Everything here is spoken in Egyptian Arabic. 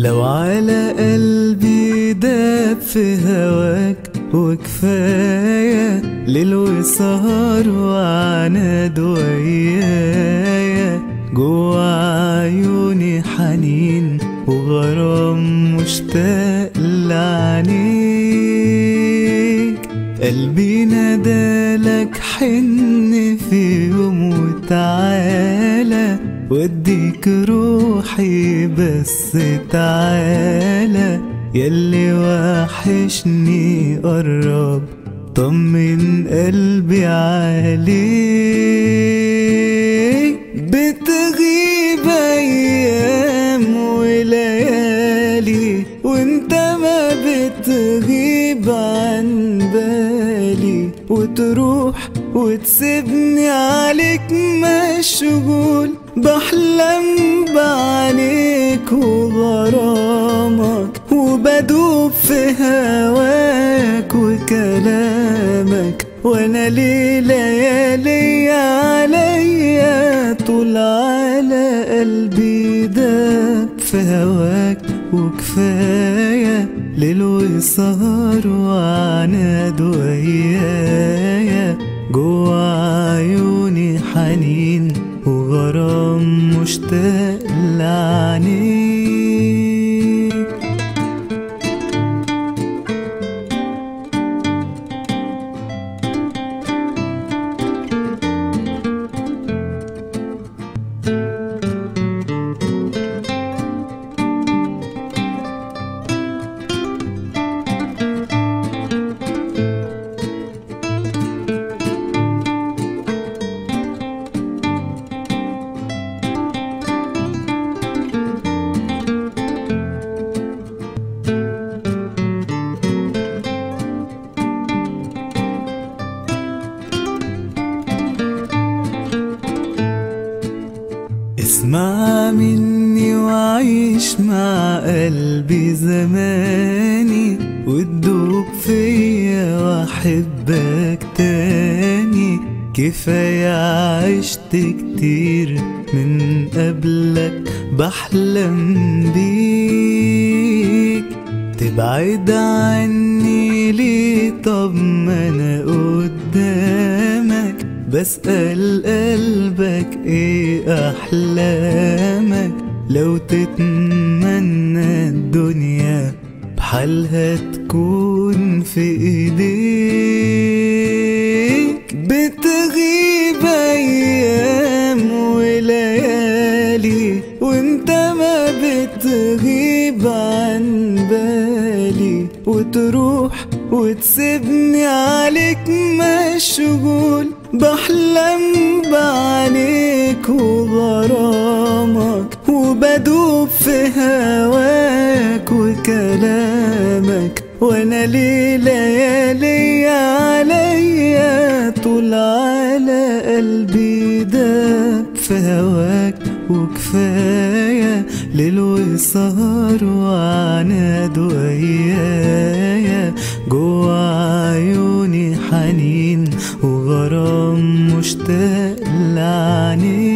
لو على قلبي داب في هواك وكفاية ليل وسهر وعناد ويايا جوا عيوني حنين وغرام مشتاق لعنيك قلبي نادالك حن في يوم وتعالى وديك روحي بس تعالى يلي وحشني قرب طمن قلبي عليك بتغيب ايام وليالي وانت ما بتغيب عن بالي وتروح وتسيبني عليك مشغول بحلم بعينيك وغرامك وبدوب في هواك وكلامك وانا ليه ليالي عليا طول على قلبي داب في هواك وكفاية ليل وسهر وعناد ويايا جوا عيوني حنين وغرام مشتاق لعنيك اسمع مني وعيش مع قلبي زماني وتدوب فيا واحبك تاني كفاية عشت كتير من قبلك بحلم بيك تبعد عني ليه طب ما انا قدامك بسأل قلبك ايه احلامك لو تتمنى الدنيا بحالها تكون في ايديك بتغيب ايام وليالي وانت ما بتغيب عن بالي وتروح وتسيبني عليك مشغول بحلم بعينيك وغرامك وبدوب في هواك وكلامك وانا ليه ليالي عليا طول على قلبي داب في هواك وكفاية ليل وسهر وعناد ويايا جوا عيوني حنين وغرام مشتاق لعنيك